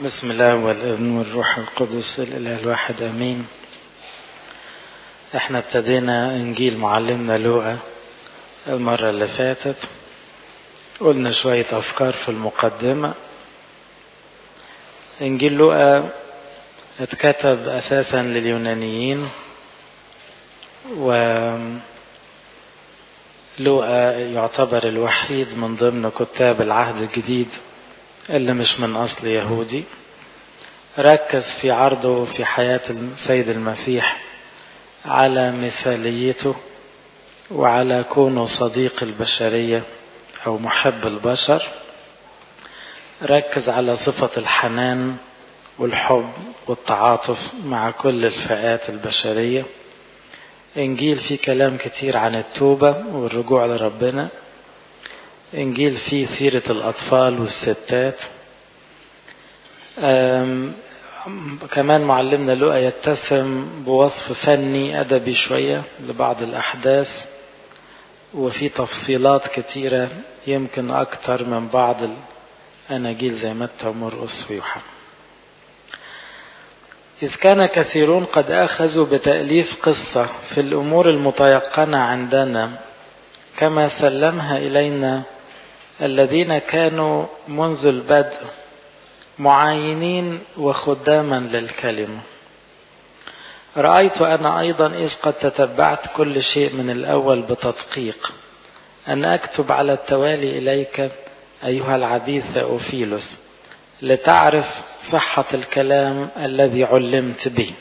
بسم الله والابن والروح القدس الاله الواحد امين احنا ابتدينا انجيل معلمنا لوقا المرة اللي فاتت قلنا شوية افكار في المقدمة انجيل لوقا اتكتب اساسا لليونانيين و لوقا يعتبر الوحيد من ضمن كتاب العهد الجديد اللي مش من أصل يهودي ركز في عرضه في حياة السيد المسيح على مثاليته وعلى كونه صديق البشرية أو محب البشر ركز على صفة الحنان والحب والتعاطف مع كل الفئات البشرية إنجيل فيه كلام كتير عن التوبة والرجوع لربنا إنجيل فيه سيرة الأطفال والستات كمان معلمنا لقى يتسم بوصف فني أدبي شوية لبعض الأحداث وفي تفصيلات كتيرة يمكن أكتر من بعض الأناجيل زي متى ومرقس ويوحنا إذ كان كثيرون قد أخذوا بتأليف قصة في الأمور المتيقنة عندنا كما سلمها إلينا الذين كانوا منذ البدء معاينين وخداما للكلمة رأيت أنا أيضا إذ قد تتبعت كل شيء من الأول بتدقيق أن أكتب على التوالي إليك أيها العزيز ثأوفيلوس لتعرف صحة الكلام الذي علمت به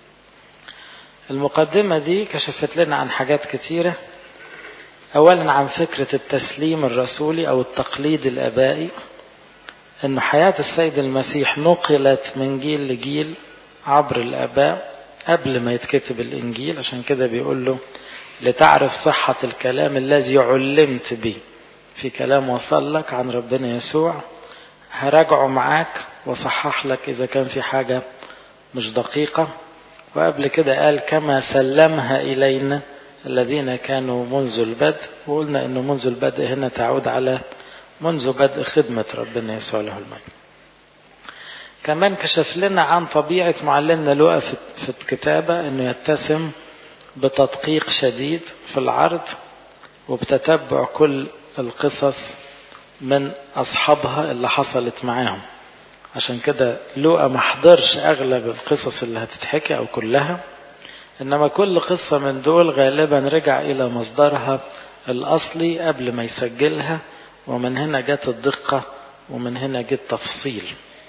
المقدمة دي كشفت لنا عن حاجات كتيرة أولا عن فكرة التسليم الرسولي أو التقليد الأبائي أن حياة السيد المسيح نقلت من جيل لجيل عبر الآباء قبل ما يتكتب الإنجيل عشان كده بيقول له لتعرف صحة الكلام الذي علمت به في كلام وصل لك عن ربنا يسوع هراجعه معاك وصحح لك إذا كان في حاجة مش دقيقة وقبل كده قال كما سلمها إلينا الذين كانوا منذ البدء وقلنا أنه منذ البدء هنا تعود على منذ بدء خدمة ربنا يسوع له المجد كمان كشف لنا عن طبيعة معلمنا لوقا في الكتابة أنه يتسم بتدقيق شديد في العرض وبتتبع كل القصص من أصحابها اللي حصلت معاهم عشان كده لوقا ما حضرش أغلب القصص اللي هتتحكي أو كلها إنما كل قصة من دول غالبا رجع إلى مصدرها الأصلي قبل ما يسجلها ومن هنا جت الدقة ومن هنا جت تفصيل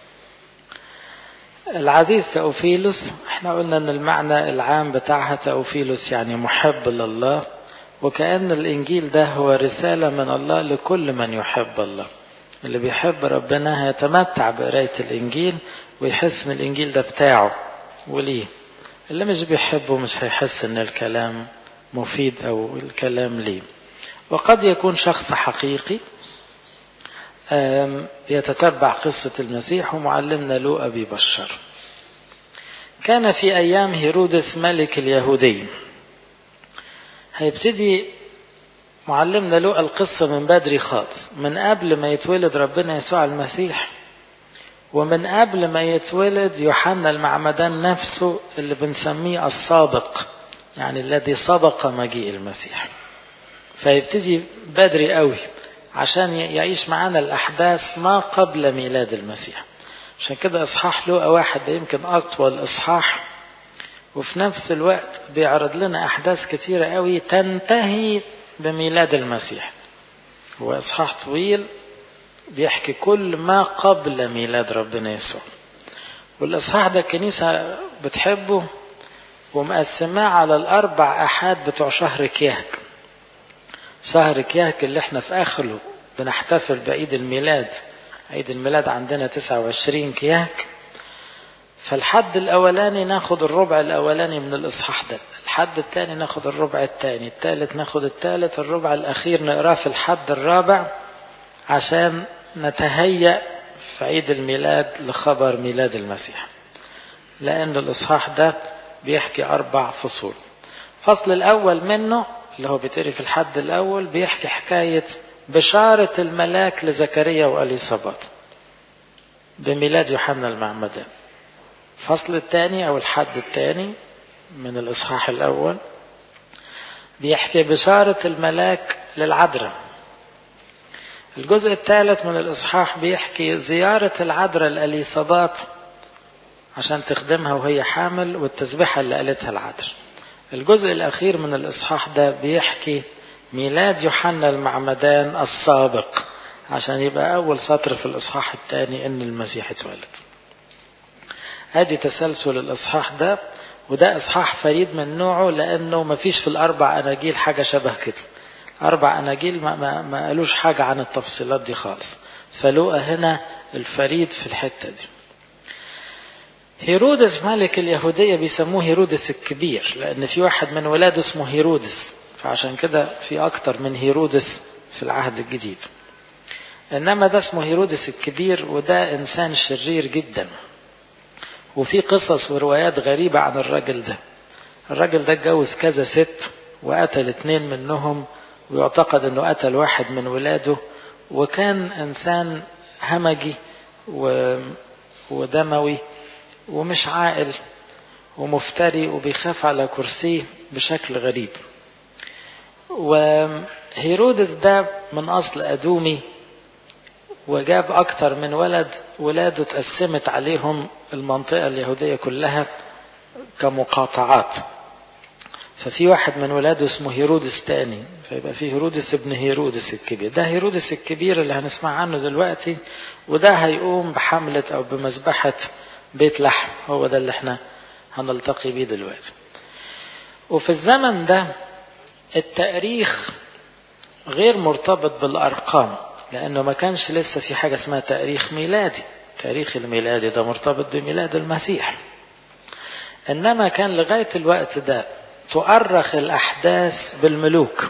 العزيز تأوفيلوس احنا قلنا ان المعنى العام بتاعها تأوفيلوس يعني محب لله وكأن الإنجيل ده هو رسالة من الله لكل من يحب الله اللي بيحب ربنا هيتمتع بقراية الإنجيل ويحس ان الإنجيل ده بتاعه وليه اللي مش بيحبه مش هيحس ان الكلام مفيد او الكلام ليه وقد يكون شخص حقيقي يتتبع قصة المسيح ومعلمنا لوقا بيبشر كان في أيام هيرودس ملك اليهودي هيبتدي معلمنا لوقا القصة من بدري خالص من قبل ما يتولد ربنا يسوع المسيح ومن قبل ما يتولد يوحنا المعمدان نفسه اللي بنسميه السابق يعني الذي سبق مجيء المسيح فيبتدي بدري قوي عشان يعيش معانا الأحداث ما قبل ميلاد المسيح عشان كده إصحاح لوقا واحد ده يمكن أطول إصحاح وفي نفس الوقت بيعرض لنا أحداث كتيرة قوي تنتهي بميلاد المسيح هو إصحاح طويل بيحكي كل ما قبل ميلاد ربنا يسوع والإصحاح ده الكنيسة بتحبه ومقسماه على الأربع أحاد بتوع شهر كيهك شهر كيهك اللي احنا في آخره بنحتفل بعيد الميلاد عيد الميلاد عندنا 29 كيهك فالحد الأولاني ناخد الربع الأولاني من الإصحاح ده الحد الثاني ناخد الربع الثاني الثالث ناخد الثالث الربع الأخير نقراه في الحد الرابع عشان نتهيأ في عيد الميلاد لخبر ميلاد المسيح لأن الإصحاح ده بيحكي أربع فصول الفصل الأول منه اللي هو بيتقري في الحد الأول بيحكي حكاية بشارة الملاك لزكريا وأليصابات بميلاد يوحنا المعمدان الفصل الثاني أو الحد الثاني من الإصحاح الأول بيحكي بشارة الملاك للعذراء الجزء الثالث من الإصحاح بيحكي زيارة العذراء الأليصابات عشان تخدمها وهي حامل والتسبيحة اللي قالتها العذراء الجزء الأخير من الإصحاح ده بيحكي ميلاد يوحنا المعمدان السابق عشان يبقى أول سطر في الإصحاح الثاني إن المسيح اتولد ادي تسلسل الإصحاح ده وده إصحاح فريد من نوعه لأنه ما فيش في الأربع أناجيل حاجة شبه كده أربع أناجيل ما, ما, ما قالوش حاجة عن التفصيلات دي خالص فلوقا هنا الفريد في الحتة دي هيرودس ملك اليهودية بيسموه هيرودس الكبير لأن في واحد من ولاده اسمه هيرودس فعشان كده في أكتر من هيرودس في العهد الجديد إنما ده اسمه هيرودس الكبير وده إنسان شرير جدا وفي قصص وروايات غريبة عن الراجل ده الراجل ده اتجوز كذا ست وقتل اتنين منهم ويعتقد انه قتل واحد من ولاده وكان انسان همجي و... ودموي ومش عاقل ومفتري وبيخاف على كرسيه بشكل غريب وهيرودس ده من أصل أدومي وجاب أكتر من ولد ولاده اتقسمت عليهم المنطقة اليهودية كلها كمقاطعات ففي واحد من ولاده اسمه هيرودس تاني فيبقى في هيرودس ابن هيرودس الكبير ده هيرودس الكبير اللي هنسمع عنه دلوقتي وده هيقوم بحملة أو بمذبحة بيت لحم هو ده اللي احنا هنلتقي بيه دلوقتي وفي الزمن ده التاريخ غير مرتبط بالأرقام لأنه ما كانش لسه في حاجة اسمها تاريخ ميلادي تاريخ الميلادي ده مرتبط بميلاد المسيح إنما كان لغاية الوقت ده تؤرخ الأحداث بالملوك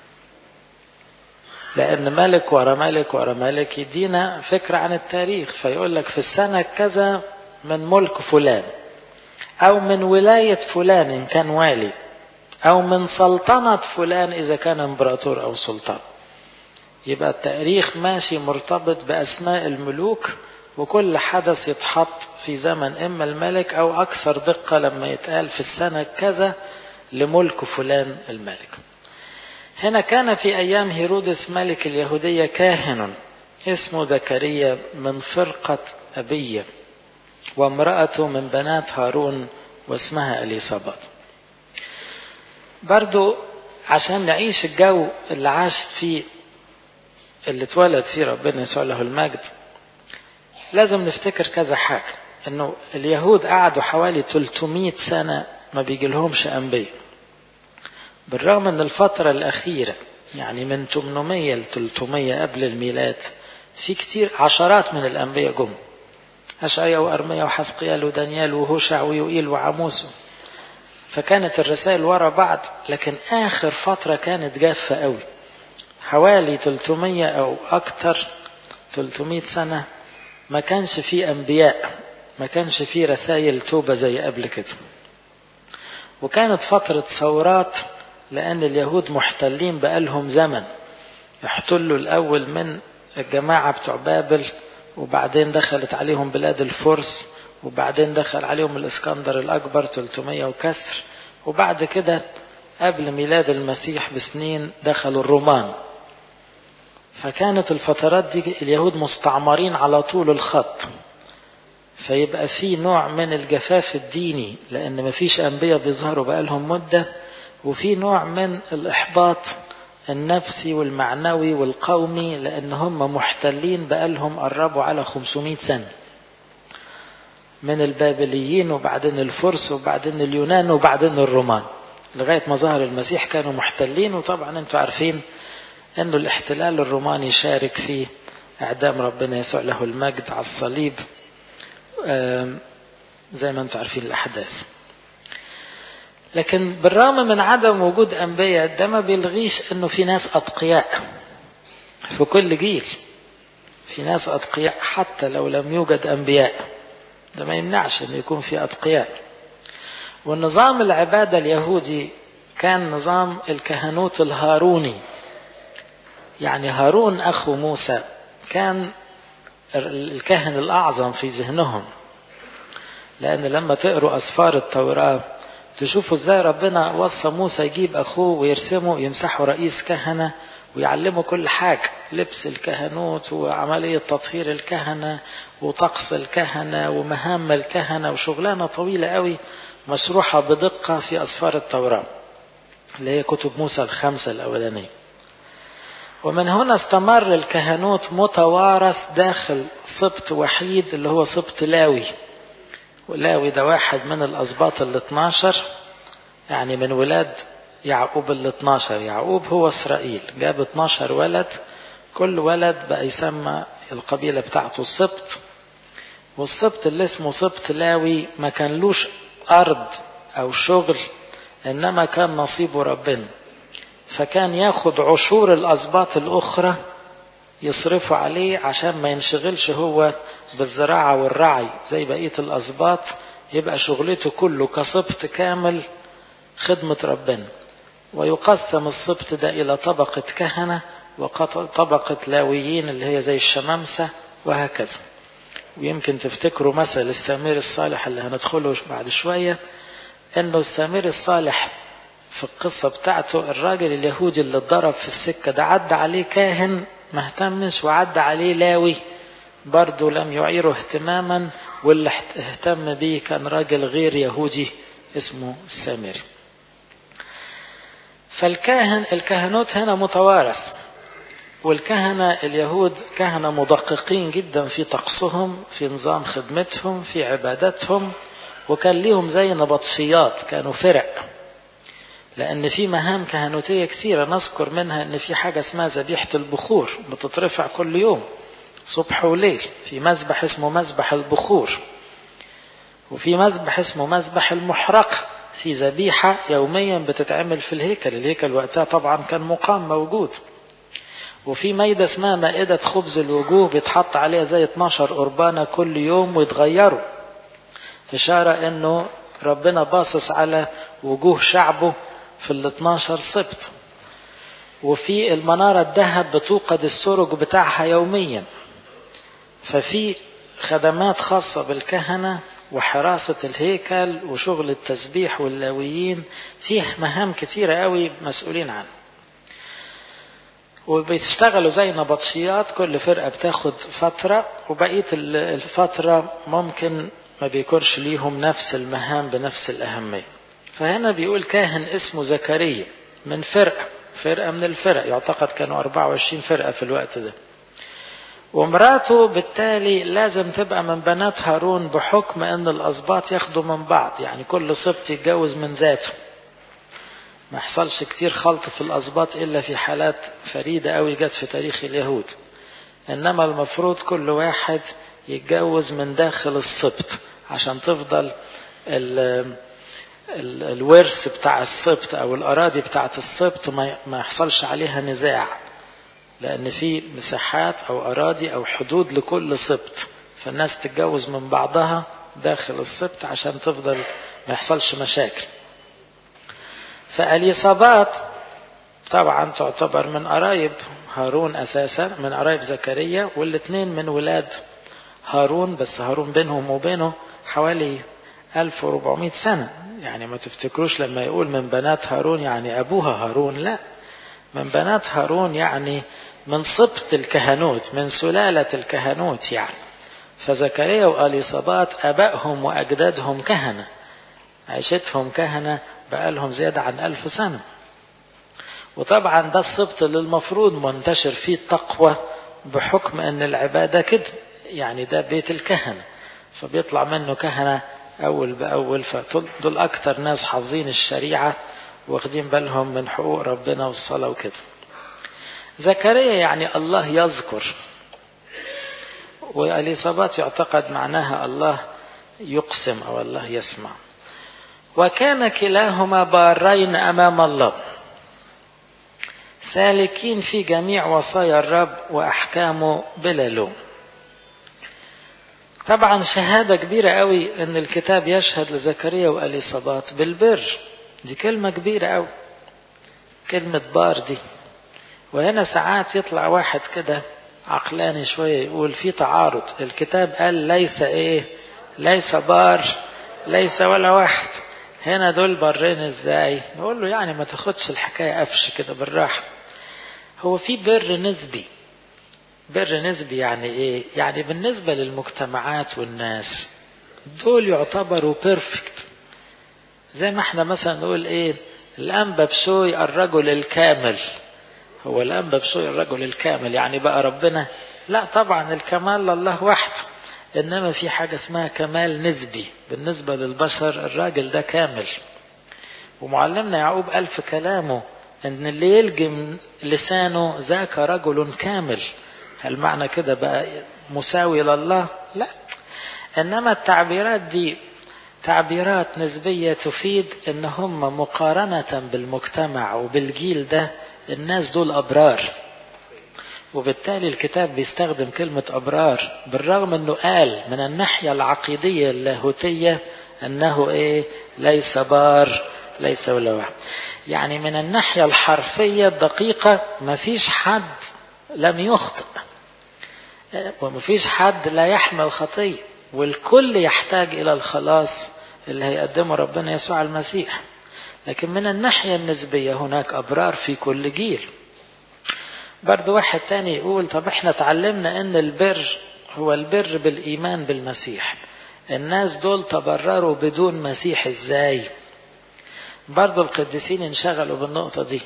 لأن ملك ورا ملك ورا ملك يدينا فكرة عن التاريخ فيقول لك في السنة كذا من ملك فلان أو من ولاية فلان إن كان والي أو من سلطنة فلان إذا كان امبراطور أو سلطان يبقى التاريخ ماشي مرتبط بأسماء الملوك وكل حدث يتحط في زمن إما الملك أو أكثر دقة لما يتقال في السنة كذا لملك فلان الملك هنا كان في أيام هيرودس ملك اليهودية كاهن اسمه زكريا من فرقة أبية وامرأته من بنات هارون واسمها أليصابات برضو عشان نعيش الجو اللي عاش فيه اللي اتولد فيه ربنا يسوع له المجد لازم نفتكر كذا حاجة انه اليهود قعدوا حوالي 300 سنة ما بيجي لهمش انبياء بالرغم ان الفترة الاخيرة يعني من 800 ل 300 قبل الميلاد في كتير عشرات من الانبياء جم اشعيا وارميا وحسقيال ودانيال وهوشع ويوئيل وعموس فكانت الرسائل ورا بعض لكن اخر فترة كانت جافة قوي حوالي 300 او اكتر 300 سنة ما كانش فيه انبياء ما كانش فيه رسائل توبة زي قبل كده وكانت فترة ثورات لأن اليهود محتلين بقالهم زمن احتلوا الأول من الجماعة بتوع بابل وبعدين دخلت عليهم بلاد الفرس وبعدين دخل عليهم الإسكندر الأكبر 300 وكسر وبعد كده قبل ميلاد المسيح بسنين دخلوا الرومان فكانت الفترات دي اليهود مستعمرين على طول الخط فيبقى في نوع من الجفاف الديني لأن مفيش أنبياء بيظهروا بقالهم مدة وفي نوع من الإحباط النفسي والمعنوي والقومي لأن هم محتلين بقالهم قربوا على 500 سنة من البابليين وبعدين الفرس وبعدين اليونان وبعدين الرومان لغاية ما ظهر المسيح كانوا محتلين وطبعا انتوا عارفين انه الاحتلال الروماني شارك في اعدام ربنا يسوع له المجد على الصليب زي ما انتم عارفين الاحداث لكن بالرغم من عدم وجود انبياء ده ما بيلغيش انه في ناس اتقياء في كل جيل في ناس اتقياء حتى لو لم يوجد انبياء ده ما يمنعش ان يكون في اتقياء والنظام العبادة اليهودي كان نظام الكهنوت الهاروني يعني هارون أخو موسى كان الكاهن الأعظم في ذهنهم لأن لما تقروا أسفار التوراة تشوفوا ازاي ربنا وصى موسى يجيب أخوه ويرسمه يمسحه رئيس كهنة ويعلمه كل حاجة لبس الكهنوت وعملية تطهير الكهنة وطقس الكهنة ومهام الكهنة وشغلانة طويلة قوي مشروحة بدقة في أسفار التوراة اللي هي كتب موسى الخمسة الأولانية ومن هنا استمر الكهنوت متوارث داخل سبط وحيد اللي هو سبط لاوي ولاوي ده واحد من الأسباط ال 12 يعني من ولاد يعقوب ال 12 يعقوب هو إسرائيل جاب 12 ولد كل ولد بقى يسمى القبيلة بتاعته السبط والسبط اللي اسمه سبط لاوي ما كانلوش أرض أو شغل إنما كان نصيبه ربنا فكان ياخد عشور الأسباط الأخرى يصرفوا عليه عشان ما ينشغلش هو بالزراعة والرعي زي بقية الأسباط يبقى شغلته كله كسبط كامل خدمة ربنا ويقسم السبط ده إلى طبقة كهنة وطبقة لاويين اللي هي زي الشمامسة وهكذا ويمكن تفتكروا مثل السامير الصالح اللي هندخله بعد شوية انه السامير الصالح في القصة بتاعته الراجل اليهودي اللي اتضرب في السكة ده عدى عليه كاهن ما اهتمش وعدى عليه لاوي برضه لم يعيره اهتماما واللي اهتم بيه كان راجل غير يهودي اسمه السامري فالكاهن الكهنوت هنا متوارث والكهنة اليهود كهنة مدققين جدا في طقسهم في نظام خدمتهم في عبادتهم وكان ليهم زي نبطشيات كانوا فرق لأن في مهام كهنوتية كثيرة نذكر منها أن في حاجة اسمها ذبيحة البخور بتترفع كل يوم صبح وليل في مذبح اسمه مذبح البخور وفي مذبح اسمه مذبح المحرقة في ذبيحة يوميا بتتعمل في الهيكل الهيكل وقتها طبعا كان مقام موجود وفي ميدة اسمها مائدة خبز الوجوه بيتحط عليها زي 12 قربانة كل يوم ويتغيروا إشارة أنه ربنا باصص على وجوه شعبه في ال 12 سبت وفي المنارة الذهب بتوقد السرج بتاعها يوميا ففي خدمات خاصة بالكهنة وحراسة الهيكل وشغل التسبيح واللاويين فيه مهام كثيرة قوي مسؤولين عنها وبيشتغلوا زي نبطشيات كل فرقة بتاخد فترة وبقية الفترة ممكن ما بيكونش ليهم نفس المهام بنفس الأهمية فهنا بيقول كاهن اسمه زكريا من فرقة فرقة من الفرق يعتقد كانوا 24 فرقة في الوقت ده ومراته بالتالي لازم تبقى من بنات هارون بحكم ان الاسباط ياخدوا من بعض يعني كل سبط يتجوز من ذاته ما يحصلش كتير خلط في الاسباط الا في حالات فريدة قوي جت في تاريخ اليهود انما المفروض كل واحد يتجوز من داخل السبط عشان تفضل ال ال الورث بتاع السبط او الاراضي بتاعت السبط ما يحصلش عليها نزاع لأن في مساحات أو أراضي أو حدود لكل سبط فالناس تتجوز من بعضها داخل السبط عشان تفضل ما يحصلش مشاكل فاليصابات طبعا تعتبر من قرايب هارون أساسا من قرايب زكريا والاثنين من ولاد هارون بس هارون بينهم وبينه حوالي 1400 سنة يعني ما تفتكروش لما يقول من بنات هارون يعني أبوها هارون لا من بنات هارون يعني من سبط الكهنوت من سلالة الكهنوت يعني فزكريا وأليصابات أبائهم وأجدادهم كهنة عيشتهم كهنة بقالهم زيادة عن ألف سنة وطبعا ده السبط اللي المفروض منتشر فيه التقوى بحكم أن العبادة كده يعني ده بيت الكهنة فبيطلع منه كهنة أول بأول فدول أكتر ناس حافظين الشريعة واخدين بالهم من حقوق ربنا والصلاة وكده زكريا يعني الله يذكر والإصابات يعتقد معناها الله يقسم أو الله يسمع وكان كلاهما بارين أمام الله سالكين في جميع وصايا الرب وأحكامه بلا لوم طبعا شهادة كبيرة قوي ان الكتاب يشهد لزكريا واليصابات بالبر دي كلمة كبيرة قوي كلمة بار دي وهنا ساعات يطلع واحد كده عقلاني شوية يقول في تعارض الكتاب قال ليس ايه ليس بار ليس ولا واحد هنا دول برين ازاي نقول له يعني ما تاخدش الحكاية قفش كده بالراحة هو في بر نسبي بر نسبي يعني ايه يعني بالنسبة للمجتمعات والناس دول يعتبروا بيرفكت زي ما احنا مثلا نقول ايه الانبا بشوي الرجل الكامل هو الانبا بشوي الرجل الكامل يعني بقى ربنا لا طبعا الكمال لله وحده انما في حاجة اسمها كمال نسبي بالنسبة للبشر الراجل ده كامل ومعلمنا يعقوب قال في كلامه ان اللي يلجم لسانه ذاك رجل كامل هل معنى كده بقى مساوي لله لا انما التعبيرات دي تعبيرات نسبية تفيد ان هم مقارنة بالمجتمع وبالجيل ده الناس دول ابرار وبالتالي الكتاب بيستخدم كلمة أبرار بالرغم أنه قال من الناحية العقيدية اللاهوتية أنه إيه ليس بار ليس ولا واحد يعني من الناحية الحرفية الدقيقة ما فيش حد لم يخطئ وما فيش حد لا يحمل خطية والكل يحتاج إلى الخلاص اللي هيقدمه ربنا يسوع المسيح لكن من الناحية النسبية هناك أبرار في كل جيل برضو واحد تاني يقول طب احنا اتعلمنا ان البر هو البر بالايمان بالمسيح الناس دول تبرروا بدون مسيح ازاي برضو القديسين انشغلوا بالنقطة دي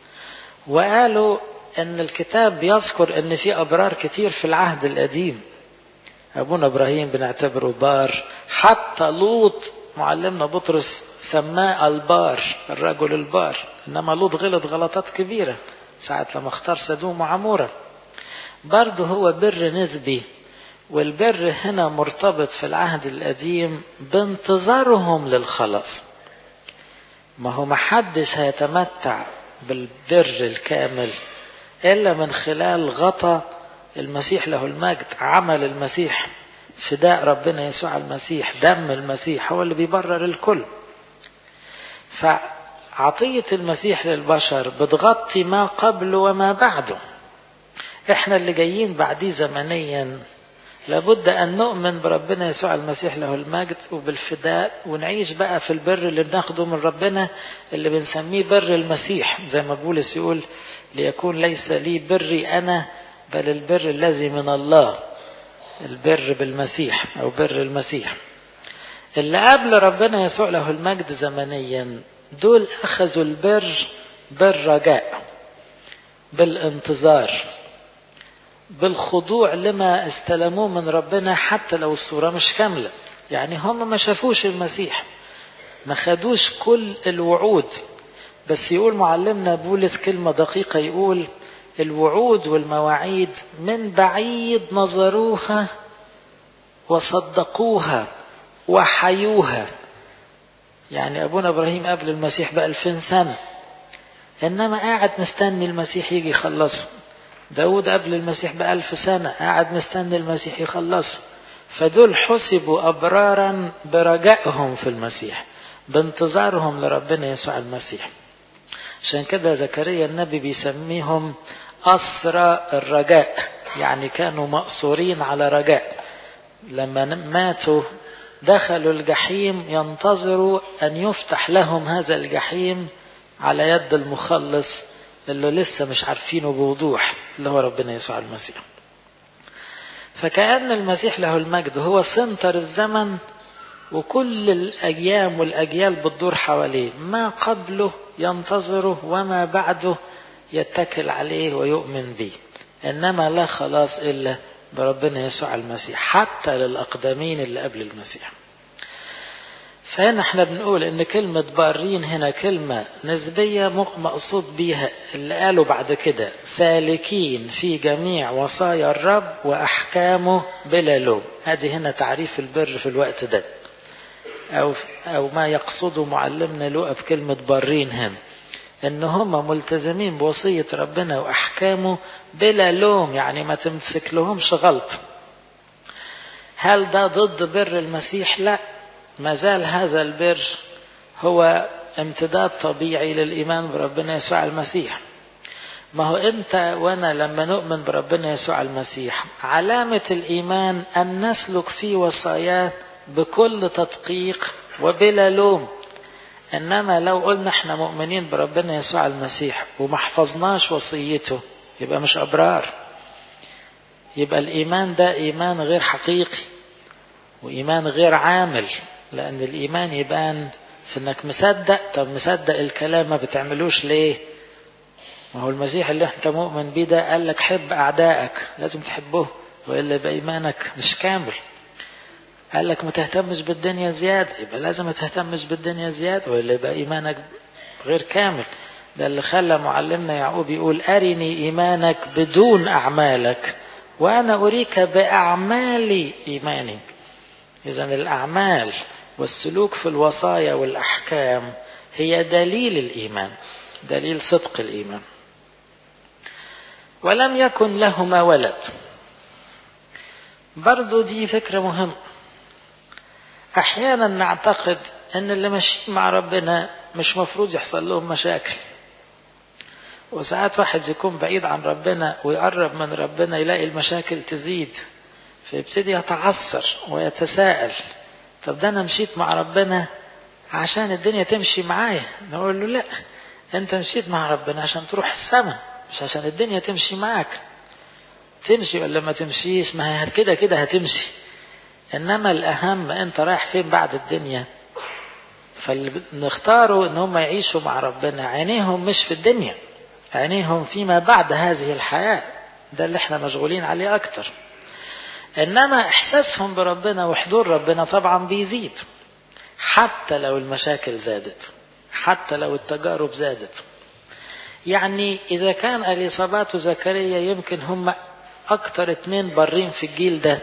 وقالوا ان الكتاب يذكر ان في ابرار كتير في العهد القديم ابونا ابراهيم بنعتبره بار حتى لوط معلمنا بطرس سماه البار الرجل البار انما لوط غلط غلطات كبيره ساعة لما اختار سدوم وعمورة برضه هو بر نسبي والبر هنا مرتبط في العهد القديم بانتظارهم للخلاص ما هو محدش هيتمتع بالبر الكامل إلا من خلال غطى المسيح له المجد عمل المسيح فداء ربنا يسوع المسيح دم المسيح هو اللي بيبرر الكل ف عطية المسيح للبشر بتغطي ما قبله وما بعده احنا اللي جايين بعديه زمنيا لابد ان نؤمن بربنا يسوع المسيح له المجد وبالفداء ونعيش بقى في البر اللي بناخده من ربنا اللي بنسميه بر المسيح زي ما بولس يقول ليكون ليس لي بري انا بل البر الذي من الله البر بالمسيح او بر المسيح اللي قبل ربنا يسوع له المجد زمنيا دول أخذوا البر بالرجاء بالانتظار بالخضوع لما استلموه من ربنا حتى لو الصورة مش كاملة يعني هم ما شافوش المسيح ما خدوش كل الوعود بس يقول معلمنا بولس كلمة دقيقة يقول الوعود والمواعيد من بعيد نظروها وصدقوها وحيوها يعني أبونا إبراهيم قبل المسيح بألفين سنة إنما قاعد مستني المسيح يجي يخلصه داود قبل المسيح بألف سنة قاعد مستني المسيح يخلصه فدول حسبوا أبرارا برجائهم في المسيح بانتظارهم لربنا يسوع المسيح عشان كده زكريا النبي بيسميهم أسرى الرجاء يعني كانوا مأسورين على رجاء لما ماتوا دخلوا الجحيم ينتظروا أن يفتح لهم هذا الجحيم على يد المخلص اللي لسه مش عارفينه بوضوح اللي هو ربنا يسوع المسيح فكأن المسيح له المجد هو سنتر الزمن وكل الأيام والأجيال بتدور حواليه ما قبله ينتظره وما بعده يتكل عليه ويؤمن به إنما لا خلاص إلا بربنا يسوع المسيح حتى للأقدمين اللي قبل المسيح فهنا احنا بنقول ان كلمة بارين هنا كلمة نسبية مقصود بيها اللي قالوا بعد كده سالكين في جميع وصايا الرب وأحكامه بلا لوم هذه هنا تعريف البر في الوقت ده أو, أو ما يقصده معلمنا لوقا في كلمة بارين هنا ان هم ملتزمين بوصية ربنا واحكامه بلا لوم يعني ما تمسك لهمش غلط هل ده ضد بر المسيح لا ما زال هذا البر هو امتداد طبيعي للإيمان بربنا يسوع المسيح ما هو انت وانا لما نؤمن بربنا يسوع المسيح علامة الايمان ان نسلك في وصاياه بكل تدقيق وبلا لوم انما لو قلنا احنا مؤمنين بربنا يسوع المسيح وما حفظناش وصيته يبقى مش ابرار يبقى الايمان ده ايمان غير حقيقي وايمان غير عامل لان الايمان يبان في انك مصدق طب مصدق الكلام ما بتعملوش ليه ما هو المسيح اللي انت مؤمن بيه ده قال لك حب اعدائك لازم تحبه والا يبقى ايمانك مش كامل قال لك ما تهتمش بالدنيا زيادة يبقى لازم ما تهتمش بالدنيا زيادة والا يبقى ايمانك غير كامل ده اللي خلى معلمنا يعقوب يقول أرني إيمانك بدون أعمالك وأنا أريك بأعمال إيماني إذا الأعمال والسلوك في الوصايا والأحكام هي دليل الإيمان دليل صدق الإيمان ولم يكن لهما ولد برضو دي فكرة مهمة أحيانا نعتقد أن اللي ماشيين مع ربنا مش مفروض يحصل لهم مشاكل وساعات واحد يكون بعيد عن ربنا ويقرب من ربنا يلاقي المشاكل تزيد فيبتدي يتعثر ويتساءل طب ده انا مشيت مع ربنا عشان الدنيا تمشي معايا نقول له لا انت مشيت مع ربنا عشان تروح السماء مش عشان الدنيا تمشي معاك تمشي ولا ما تمشيش ما هي كده كده هتمشي انما الاهم انت رايح فين بعد الدنيا فاللي نختاره ان هم يعيشوا مع ربنا عينيهم مش في الدنيا عينيهم فيما بعد هذه الحياة ده اللي احنا مشغولين عليه اكتر انما احساسهم بربنا وحضور ربنا طبعا بيزيد حتى لو المشاكل زادت حتى لو التجارب زادت يعني اذا كان اليصابات وزكريا يمكن هم اكتر اتنين برين في الجيل ده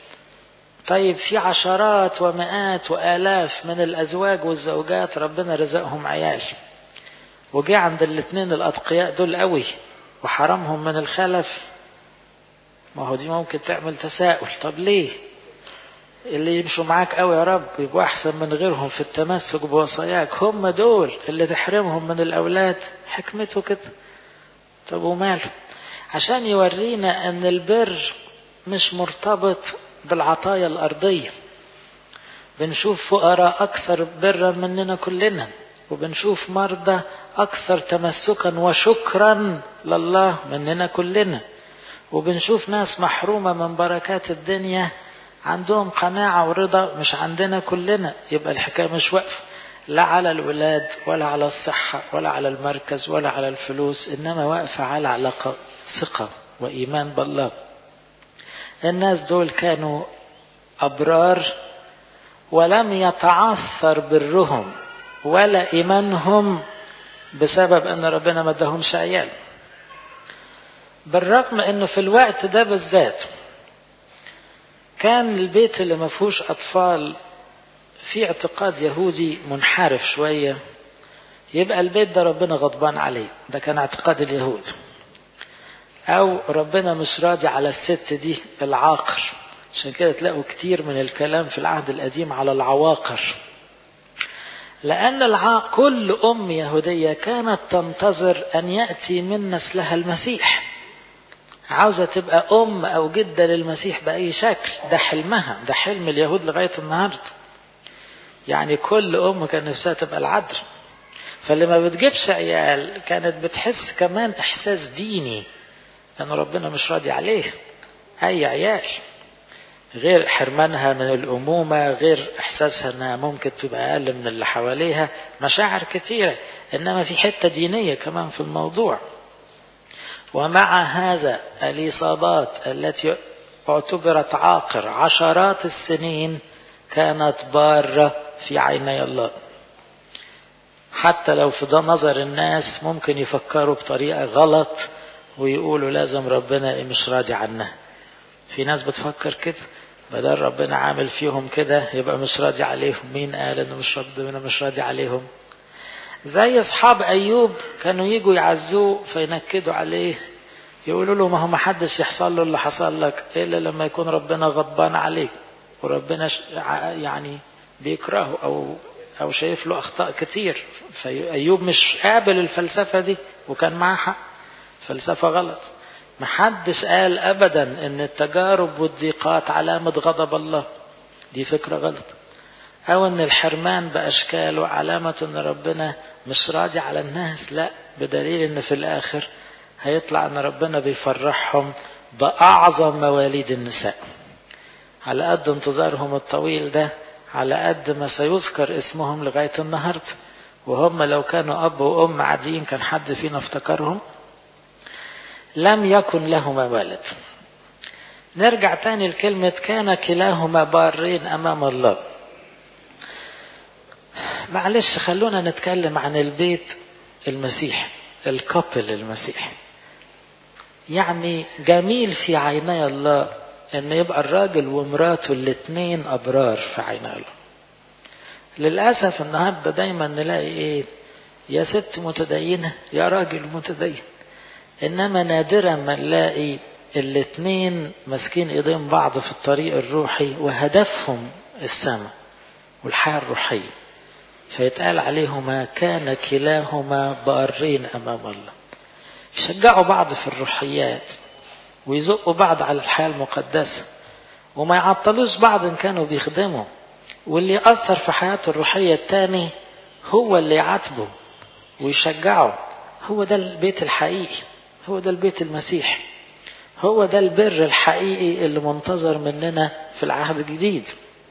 طيب في عشرات ومئات والاف من الازواج والزوجات ربنا رزقهم عيال وجه عند الاثنين الاتقياء دول قوي وحرمهم من الخلف ما هو دي ممكن تعمل تساؤل طب ليه اللي يمشوا معاك قوي يا رب يبقوا احسن من غيرهم في التمسك بوصاياك هم دول اللي تحرمهم من الاولاد حكمته كده طب وماله عشان يورينا ان البر مش مرتبط بالعطايا الارضيه بنشوف فقراء اكثر برا مننا كلنا وبنشوف مرضى اكثر تمسكا وشكرا لله مننا كلنا وبنشوف ناس محرومة من بركات الدنيا عندهم قناعة ورضا مش عندنا كلنا يبقى الحكاية مش واقفة لا على الولاد ولا على الصحة ولا على المركز ولا على الفلوس إنما واقفة على علاقة ثقة وإيمان بالله الناس دول كانوا أبرار ولم يتعثر برهم ولا إيمانهم بسبب أن ربنا ما ادهمش عيال بالرغم أنه في الوقت ده بالذات كان البيت اللي ما فيهوش أطفال في اعتقاد يهودي منحرف شوية يبقى البيت ده ربنا غضبان عليه ده كان اعتقاد اليهود أو ربنا مش راضي على الست دي العاقر عشان كده تلاقوا كتير من الكلام في العهد القديم على العواقر لأن الع... كل أم يهودية كانت تنتظر أن يأتي من نسلها المسيح عاوزة تبقى أم أو جدة للمسيح بأي شكل ده حلمها ده حلم اليهود لغاية النهاردة يعني كل أم كان نفسها تبقى العذر فاللي ما بتجيبش عيال كانت بتحس كمان إحساس ديني أن ربنا مش راضي عليه أي عيال غير حرمانها من الأمومة غير إحساسها أنها ممكن تبقى أقل من اللي حواليها مشاعر كثيرة إنما في حتة دينية كمان في الموضوع ومع هذا الإصابات التي اعتبرت عاقر عشرات السنين كانت بارة في عيني الله حتى لو في ده نظر الناس ممكن يفكروا بطريقة غلط ويقولوا لازم ربنا مش راضي عنها في ناس بتفكر كده بدل ربنا عامل فيهم كده يبقى مش راضي عليهم مين قال انه مش ربنا مش راضي عليهم زي اصحاب ايوب كانوا يجوا يعزوه فينكدوا عليه يقولوا له ما هو ما حدش يحصل له اللي حصل لك الا لما يكون ربنا غضبان عليك وربنا يعني بيكرهه او او شايف له اخطاء كتير فايوب مش قابل الفلسفه دي وكان معاه حق فلسفة غلط محدش قال ابدا ان التجارب والضيقات علامة غضب الله دي فكرة غلط او ان الحرمان باشكاله علامة ان ربنا مش راضي على الناس لا بدليل ان في الاخر هيطلع ان ربنا بيفرحهم باعظم مواليد النساء على قد انتظارهم الطويل ده على قد ما سيذكر اسمهم لغاية النهاردة وهم لو كانوا أب وأم عاديين كان حد فينا افتكرهم لم يكن لهما ولد نرجع تاني لكلمة كان كلاهما بارين أمام الله معلش خلونا نتكلم عن البيت المسيح الكابل المسيح يعني جميل في عيني الله ان يبقى الراجل ومراته الاثنين ابرار في عين الله للاسف النهارده دايما نلاقي ايه يا ست متدينه يا راجل متدين انما نادرا ما نلاقي الاثنين ماسكين ايدين بعض في الطريق الروحي وهدفهم السماء والحياه الروحيه فيتقال عليهما كان كلاهما بارين امام الله يشجعوا بعض في الروحيات ويزقوا بعض على الحياة المقدسة وما يعطلوش بعض إن كانوا بيخدموا واللي يأثر في حياته الروحية التاني هو اللي يعاتبه ويشجعه هو ده البيت الحقيقي هو ده البيت المسيحي هو ده البر الحقيقي اللي منتظر مننا في العهد الجديد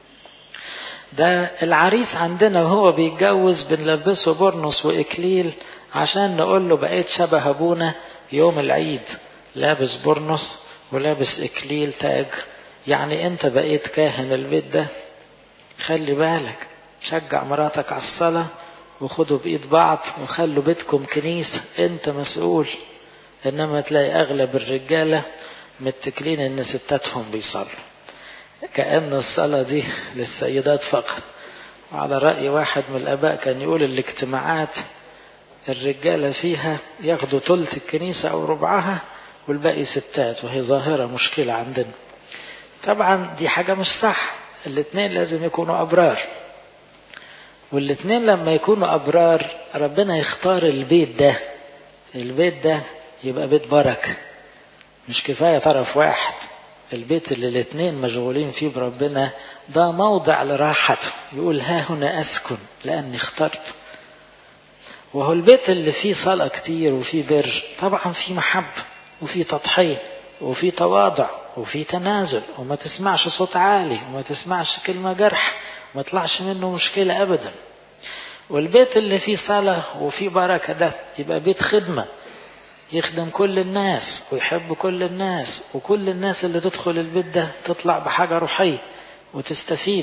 ده العريس عندنا وهو بيتجوز بنلبسه برنس وإكليل عشان نقول له بقيت شبه أبونا يوم العيد لابس برنس ولابس إكليل تاج يعني أنت بقيت كاهن البيت ده خلي بالك شجع مراتك على الصلاة وخدوا بإيد بعض وخلوا بيتكم كنيسة أنت مسؤول إنما تلاقي أغلب الرجالة متكلين إن ستاتهم بيصلوا كأن الصلاة دي للسيدات فقط وعلى رأي واحد من الآباء كان يقول الاجتماعات الرجالة فيها ياخدوا تلت الكنيسة أو ربعها والباقي ستات وهي ظاهرة مشكلة عندنا طبعا دي حاجة مش صح الاثنين لازم يكونوا أبرار والاثنين لما يكونوا أبرار ربنا يختار البيت ده البيت ده يبقى بيت بركة مش كفاية طرف واحد البيت اللي الاثنين مشغولين فيه بربنا ده موضع لراحته يقول ها هنا أسكن لأني اخترت وهو البيت اللي فيه صلاة كتير وفيه بر طبعا فيه محبة وفيه تضحية وفيه تواضع وفيه تنازل وما تسمعش صوت عالي وما تسمعش كلمة جرح وما يطلعش منه مشكلة أبدا والبيت اللي فيه صلاة وفيه بركة ده يبقى بيت خدمة يخدم كل الناس ويحب كل الناس وكل الناس اللي تدخل البيت ده تطلع بحاجة روحية وتستفيد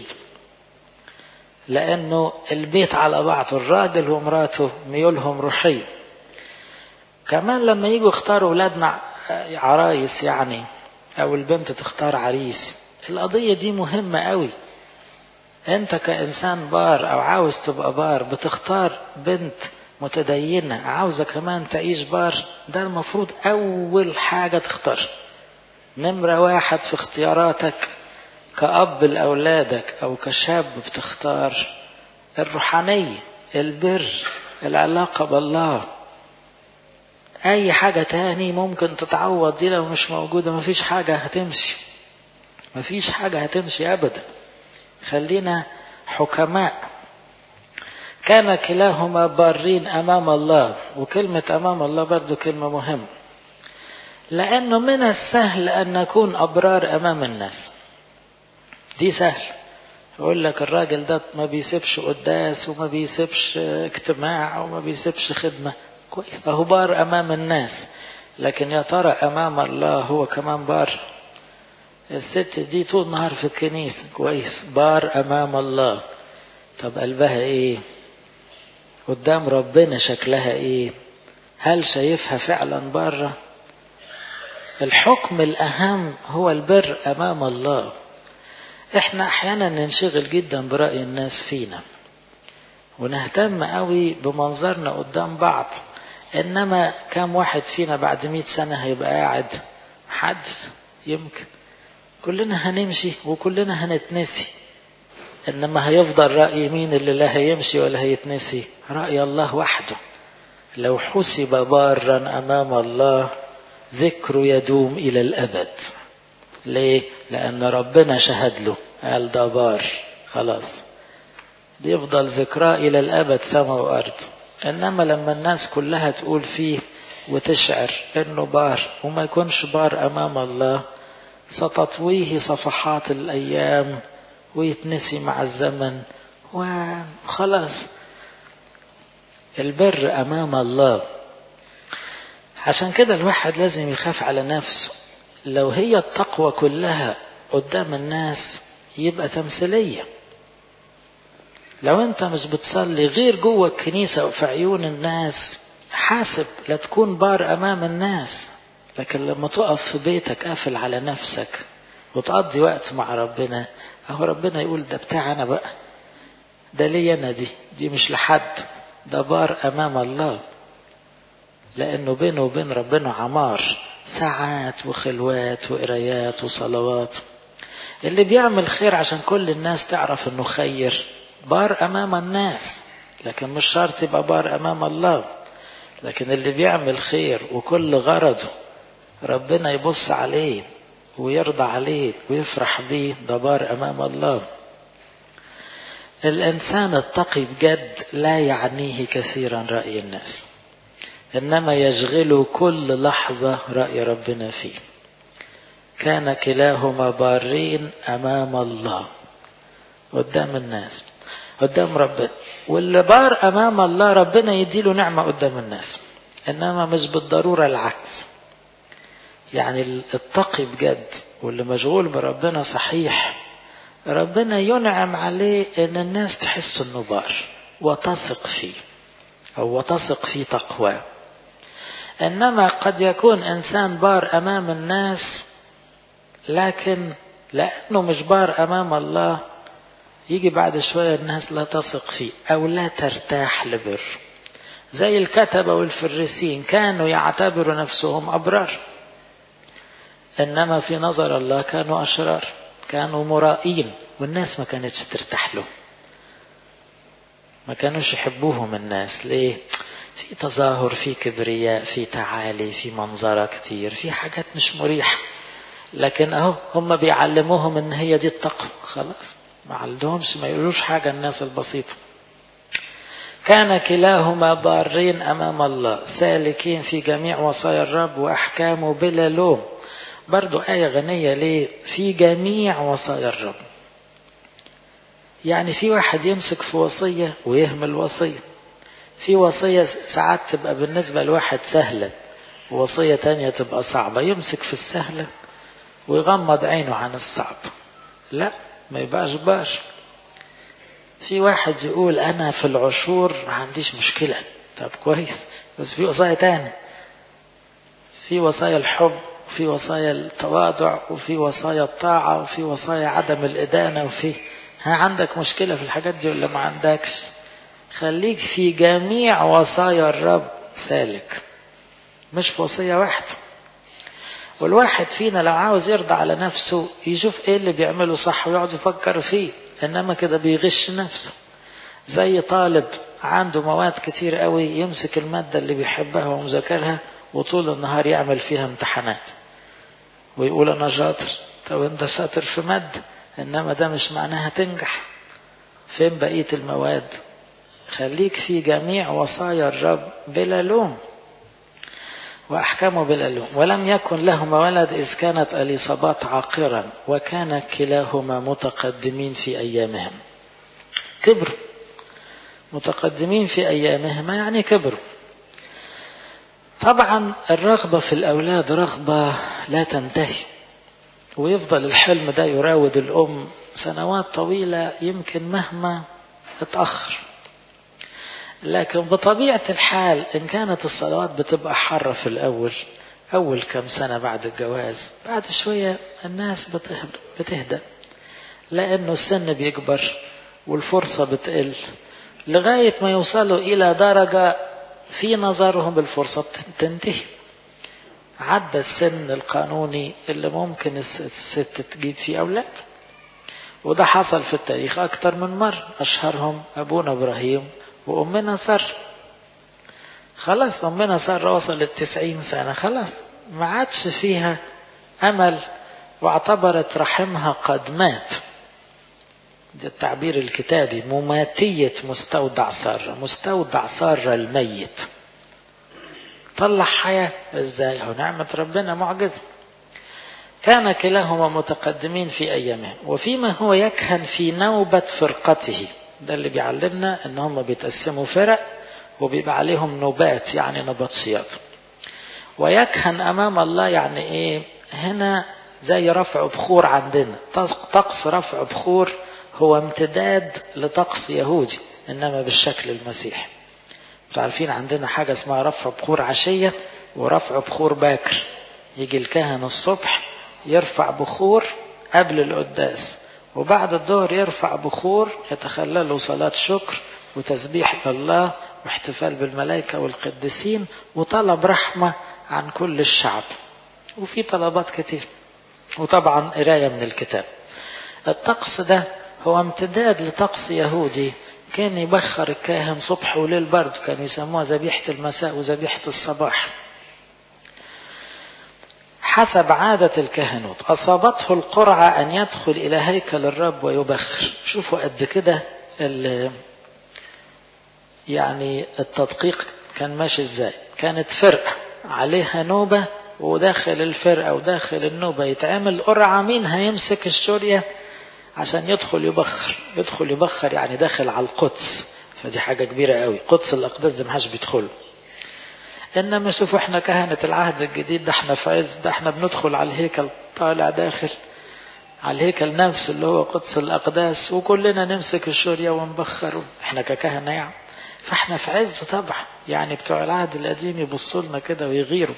لأنه البيت على بعض الراجل ومراته ميولهم روحية كمان لما يجوا يختاروا ولادنا عرايس يعني أو البنت تختار عريس القضية دي مهمة قوي أنت كإنسان بار أو عاوز تبقى بار بتختار بنت متدينة عاوزة كمان تعيش بار ده المفروض أول حاجة تختار نمرة واحد في اختياراتك كأب لأولادك أو كشاب بتختار الروحانية البر العلاقة بالله أي حاجة تاني ممكن تتعوض دي لو مش موجودة مفيش حاجة هتمشي مفيش حاجة هتمشي أبدا خلينا حكماء كان كلاهما بارين أمام الله وكلمة أمام الله برضو كلمة مهمة لأنه من السهل أن نكون أبرار أمام الناس دي سهل يقول لك الراجل ده ما بيسيبش قداس وما بيسيبش اجتماع وما بيسيبش خدمة كويس فهو بار أمام الناس لكن يا ترى أمام الله هو كمان بار الست دي طول النهار في الكنيسة كويس بار أمام الله طب قلبها ايه قدام ربنا شكلها ايه هل شايفها فعلا بره الحكم الأهم هو البر أمام الله احنا احيانا ننشغل جدا برأي الناس فينا ونهتم قوي بمنظرنا قدام بعض انما كم واحد فينا بعد مئة سنة هيبقى قاعد حدث يمكن كلنا هنمشي وكلنا هنتنسي انما هيفضل رأي مين اللي لا هيمشي ولا هيتنسي رأي الله وحده لو حسب بارا امام الله ذكره يدوم إلى الأبد ليه؟ لأن ربنا شهد له قال ده بار خلاص بيفضل ذكراه إلى الأبد سماء وأرض إنما لما الناس كلها تقول فيه وتشعر إنه بار وما يكونش بار أمام الله ستطويه صفحات الأيام ويتنسي مع الزمن وخلاص البر أمام الله عشان كده الواحد لازم يخاف على نفسه لو هي التقوى كلها قدام الناس يبقى تمثيلية لو انت مش بتصلي غير جوه الكنيسة وفي عيون الناس حاسب لا تكون بار امام الناس لكن لما تقف في بيتك قافل على نفسك وتقضي وقت مع ربنا اهو ربنا يقول ده بتاع انا بقى ده لي انا دي دي مش لحد ده بار امام الله لانه بينه وبين ربنا عمار ساعات وخلوات وقرايات وصلوات اللي بيعمل خير عشان كل الناس تعرف انه خير بار امام الناس لكن مش شرط يبقى بار امام الله لكن اللي بيعمل خير وكل غرضه ربنا يبص عليه ويرضى عليه ويفرح بيه ده بار امام الله الانسان التقي بجد لا يعنيه كثيرا راي الناس انما يشغله كل لحظه راي ربنا فيه كان كلاهما بارين امام الله قدام الناس قدام ربنا واللي بار امام الله ربنا يديله نعمه قدام الناس انما مش بالضروره العكس يعني التقي بجد واللي مشغول بربنا صحيح ربنا ينعم عليه ان الناس تحس انه بار وتثق فيه او وتثق في تقواه انما قد يكون انسان بار امام الناس لكن لانه مش بار امام الله يجي بعد شوية الناس لا تثق فيه أو لا ترتاح لبر زي الكتبة والفريسين كانوا يعتبروا نفسهم أبرار إنما في نظر الله كانوا أشرار كانوا مرائين والناس ما كانتش ترتاح له ما كانوش يحبوهم الناس ليه في تظاهر في كبرياء في تعالي في منظرة كتير في حاجات مش مريحة لكن اهو هم بيعلموهم ان هي دي التقوى خلاص ما عندهمش ما يقولوش حاجة الناس البسيطة كان كلاهما بارين أمام الله سالكين في جميع وصايا الرب وأحكامه بلا لوم برضو آية غنية ليه في جميع وصايا الرب يعني في واحد يمسك في وصية ويهمل وصية في وصية ساعات تبقى بالنسبة لواحد سهلة ووصية تانية تبقى صعبة يمسك في السهلة ويغمض عينه عن الصعب لا ما يبقاش باش في واحد يقول انا في العشور ما عنديش مشكلة طب كويس بس في وصايا تاني في وصايا الحب وفي وصايا التواضع وفي وصايا الطاعة وفي وصايا عدم الإدانة وفي ها عندك مشكلة في الحاجات دي ولا ما عندكش خليك في جميع وصايا الرب سالك مش في وصية واحدة والواحد فينا لو عاوز يرضى على نفسه يشوف ايه اللي بيعمله صح ويقعد يفكر فيه انما كده بيغش نفسه زي طالب عنده مواد كتير قوي يمسك المادة اللي بيحبها ومذاكرها وطول النهار يعمل فيها امتحانات ويقول انا شاطر طب انت شاطر في مادة انما ده مش معناها تنجح فين بقية المواد خليك في جميع وصايا الرب بلا لوم وأحكمه بلا لوم ولم يكن لهما ولد إذ كانت أليصابات عاقرا وكان كلاهما متقدمين في أيامهم كبر متقدمين في أيامهما يعني كبروا طبعا الرغبة في الأولاد رغبة لا تنتهي ويفضل الحلم ده يراود الأم سنوات طويلة يمكن مهما اتأخر لكن بطبيعة الحال إن كانت الصلوات بتبقى حرة في الأول أول كم سنة بعد الجواز بعد شوية الناس بتهدى لأنه السن بيكبر والفرصة بتقل لغاية ما يوصلوا إلى درجة في نظرهم الفرصة تنتهي عدى السن القانوني اللي ممكن الست تجيب فيه أولاد وده حصل في التاريخ أكتر من مرة أشهرهم أبونا إبراهيم وأمنا سر خلاص أمنا سر وصلت تسعين سنة خلاص ما عادش فيها أمل واعتبرت رحمها قد مات ده التعبير الكتابي مماتية مستودع سارة مستودع سارة الميت طلع حياة ازاي هو نعمة ربنا معجزة كان كلاهما متقدمين في أيامه وفيما هو يكهن في نوبة فرقته ده اللي بيعلمنا ان هم بيتقسموا فرق وبيبقى عليهم نوبات يعني نبطشيات ويكهن امام الله يعني ايه هنا زي رفع بخور عندنا طقس رفع بخور هو امتداد لطقس يهودي انما بالشكل المسيحي انتوا عارفين عندنا حاجة اسمها رفع بخور عشية ورفع بخور باكر يجي الكاهن الصبح يرفع بخور قبل القداس وبعد الظهر يرفع بخور يتخلله صلاة شكر وتسبيح لله واحتفال بالملائكة والقديسين وطلب رحمة عن كل الشعب وفي طلبات كتير وطبعا قراية من الكتاب الطقس ده هو امتداد لطقس يهودي كان يبخر الكاهن صبح وليل برضه كانوا يسموها ذبيحة المساء وذبيحة الصباح حسب عادة الكهنوت أصابته القرعة أن يدخل إلى هيكل الرب ويبخر شوفوا قد كده يعني التدقيق كان ماشي ازاي كانت فرقة عليها نوبة وداخل الفرقة وداخل النوبة يتعمل قرعة مين هيمسك الشورية عشان يدخل يبخر يدخل يبخر يعني داخل على القدس فدي حاجة كبيرة قوي قدس الأقداس ده محدش بيدخله إنما شوفوا احنا كهنة العهد الجديد ده احنا في عز ده احنا بندخل على الهيكل طالع داخل على الهيكل نفسه اللي هو قدس الأقداس وكلنا نمسك الشورية ونبخر احنا ككهنة يعني فاحنا في عز طبعا يعني بتوع العهد القديم يبصوا لنا كده ويغيروا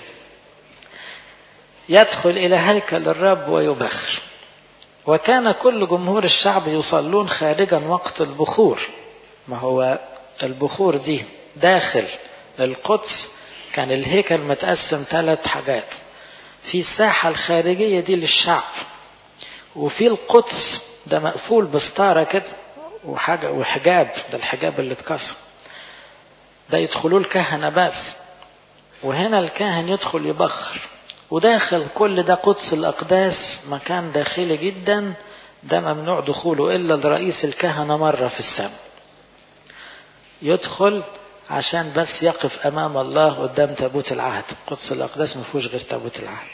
يدخل إلى هيكل الرب ويبخر وكان كل جمهور الشعب يصلون خارجا وقت البخور ما هو البخور دي داخل القدس كان الهيكل متقسم ثلاث حاجات في الساحة الخارجية دي للشعب وفي القدس ده مقفول بستارة كده وحاجة وحجاب ده الحجاب اللي اتكسر ده يدخلوا الكهنة بس وهنا الكاهن يدخل يبخر وداخل كل ده قدس الأقداس مكان داخلي جدا ده ممنوع دخوله إلا لرئيس الكهنة مرة في السنة يدخل عشان بس يقف أمام الله قدام تابوت العهد قدس الأقداس ما فيهوش غير تابوت العهد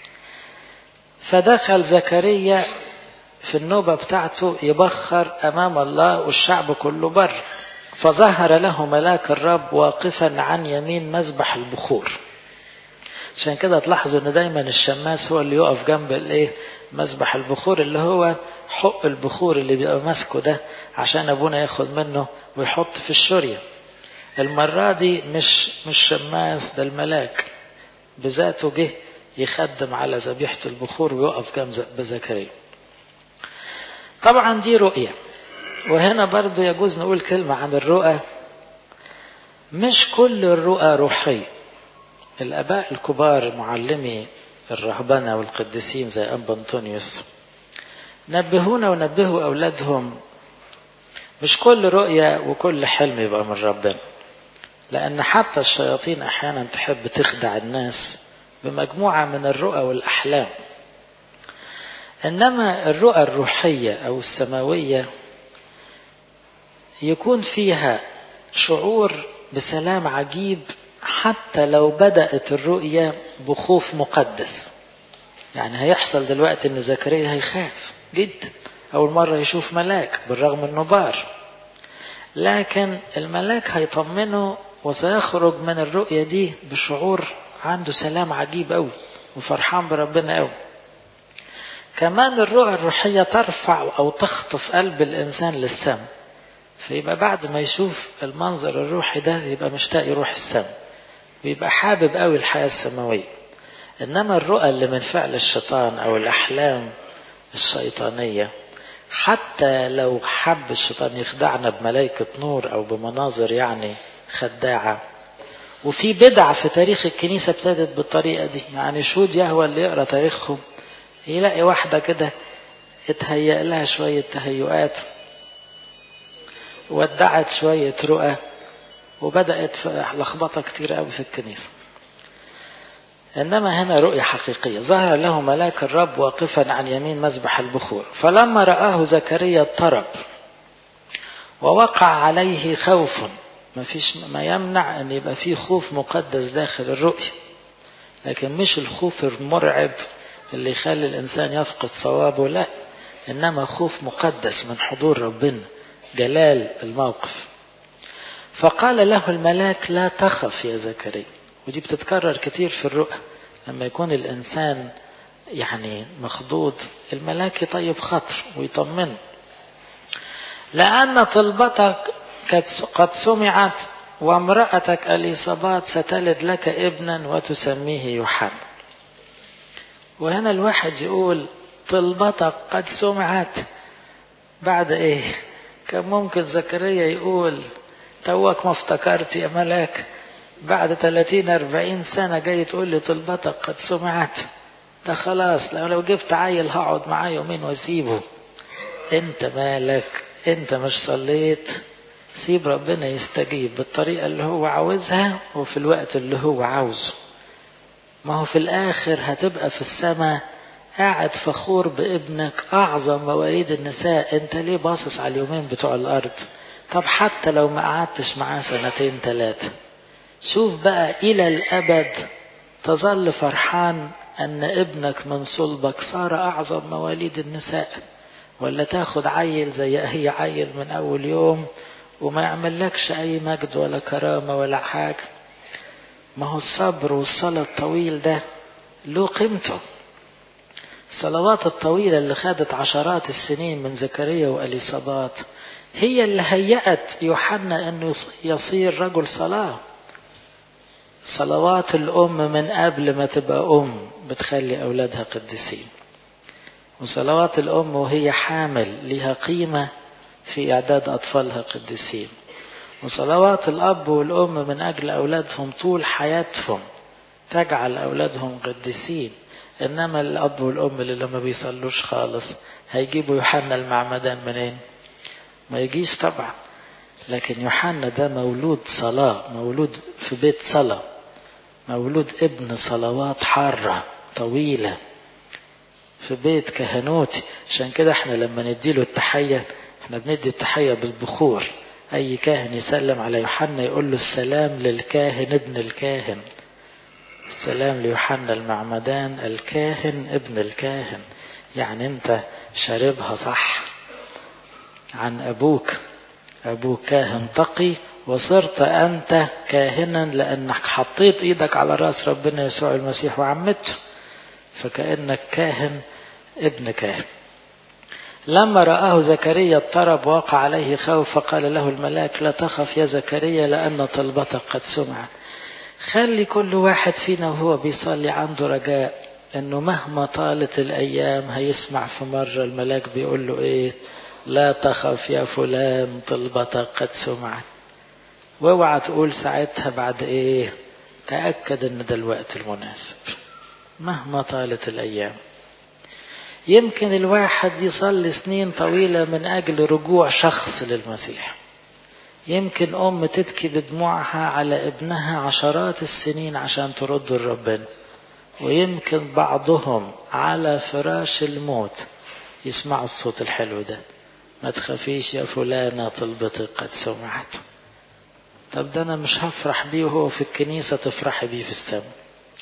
فدخل زكريا في النوبة بتاعته يبخر أمام الله والشعب كله بر فظهر له ملاك الرب واقفا عن يمين مذبح البخور عشان كده تلاحظوا ان دايما الشماس هو اللي يقف جنب الايه مذبح البخور اللي هو حق البخور اللي بيبقى ماسكه ده عشان ابونا ياخد منه ويحط في الشورية المرة دي مش مش شماس ده الملاك بذاته جه يخدم على ذبيحة البخور ويقف جنب بزكريا طبعا دي رؤية وهنا برضو يجوز نقول كلمة عن الرؤى مش كل الرؤى روحية الآباء الكبار معلمي الرهبنة والقديسين زي أنبا أنطونيوس نبهونا ونبهوا أولادهم مش كل رؤية وكل حلم يبقى من ربنا لأن حتى الشياطين أحيانا تحب تخدع الناس بمجموعة من الرؤى والأحلام إنما الرؤى الروحية أو السماوية يكون فيها شعور بسلام عجيب حتى لو بدأت الرؤية بخوف مقدس يعني هيحصل دلوقتي ان زكريا هيخاف جدا اول مرة يشوف ملاك بالرغم انه بار لكن الملاك هيطمنه وسيخرج من الرؤية دي بشعور عنده سلام عجيب قوي وفرحان بربنا قوي كمان الرؤى الروحية ترفع او تخطف قلب الانسان للسماء فيبقى بعد ما يشوف المنظر الروحي ده يبقى مشتاق يروح السماء بيبقى حابب قوي الحياة السماوية إنما الرؤى اللي من فعل الشيطان أو الأحلام الشيطانية حتى لو حب الشيطان يخدعنا بملائكة نور أو بمناظر يعني خداعة وفي بدع في تاريخ الكنيسة ابتدت بالطريقة دي يعني شهود يهوى اللي يقرأ تاريخهم يلاقي واحدة كده اتهيأ لها شوية تهيؤات ودعت شوية رؤى وبدأت لخبطة كتير قوي في الكنيسة إنما هنا رؤية حقيقية ظهر له ملاك الرب واقفا عن يمين مذبح البخور فلما رآه زكريا اضطرب ووقع عليه خوف ما فيش ما يمنع أن يبقى فيه خوف مقدس داخل الرؤية لكن مش الخوف المرعب اللي يخلي الإنسان يفقد صوابه لا إنما خوف مقدس من حضور ربنا جلال الموقف فقال له الملاك لا تخف يا زكريا ودي بتتكرر كتير في الرؤى لما يكون الإنسان يعني مخضوض الملاك يطيب خطر ويطمنه لأن طلبتك قد سمعت وامرأتك أليصابات ستلد لك ابنا وتسميه يوحنا وهنا الواحد يقول طلبتك قد سمعت بعد ايه كان ممكن زكريا يقول توك ما افتكرت يا ملاك بعد 30 40 سنة جاي تقول لي طلبتك قد سمعت ده خلاص لو لو جبت عيل هقعد معاه يومين واسيبه انت مالك انت مش صليت سيب ربنا يستجيب بالطريقة اللي هو عاوزها وفي الوقت اللي هو عاوزه ما هو في الآخر هتبقى في السماء قاعد فخور بابنك أعظم مواليد النساء أنت ليه باصص على اليومين بتوع الأرض طب حتى لو ما قعدتش معاه سنتين ثلاثة شوف بقى إلى الأبد تظل فرحان أن ابنك من صلبك صار أعظم مواليد النساء ولا تاخد عيل زي أي عيل من أول يوم وما يعملكش أي مجد ولا كرامة ولا حاجة ما هو الصبر والصلاة الطويل ده له قيمته الصلوات الطويلة اللي خدت عشرات السنين من زكريا وأليصابات هي اللي هيأت يوحنا أنه يصير رجل صلاة صلوات الأم من قبل ما تبقى أم بتخلي أولادها قديسين وصلوات الأم وهي حامل لها قيمة في إعداد أطفالها قديسين وصلوات الأب والأم من أجل أولادهم طول حياتهم تجعل أولادهم قديسين إنما الأب والأم اللي لما بيصلوش خالص هيجيبوا يوحنا المعمدان منين ما يجيش طبعا لكن يوحنا ده مولود صلاة مولود في بيت صلاة مولود ابن صلوات حارة طويلة في بيت كهنوتي عشان كده احنا لما نديله التحية احنا بندي التحية بالبخور اي كاهن يسلم على يوحنا يقول له السلام للكاهن ابن الكاهن السلام ليوحنا المعمدان الكاهن ابن الكاهن يعني انت شاربها صح عن ابوك ابوك كاهن تقي وصرت انت كاهنا لانك حطيت ايدك على راس ربنا يسوع المسيح وعمته فكانك كاهن ابن كاهن لما رآه زكريا اضطرب وقع عليه خوف فقال له الملاك لا تخف يا زكريا لأن طلبتك قد سمعت خلي كل واحد فينا وهو بيصلي عنده رجاء انه مهما طالت الايام هيسمع في مرة الملاك بيقول له ايه لا تخف يا فلان طلبتك قد سمعت واوعى تقول ساعتها بعد ايه تأكد ان ده الوقت المناسب مهما طالت الايام يمكن الواحد يصلي سنين طويلة من أجل رجوع شخص للمسيح يمكن أم تبكي بدموعها على ابنها عشرات السنين عشان ترد لربنا ويمكن بعضهم على فراش الموت يسمعوا الصوت الحلو ده ما تخافيش يا فلانة طلبتك قد سمعت طب ده أنا مش هفرح بيه وهو في الكنيسة تفرحي بيه في السماء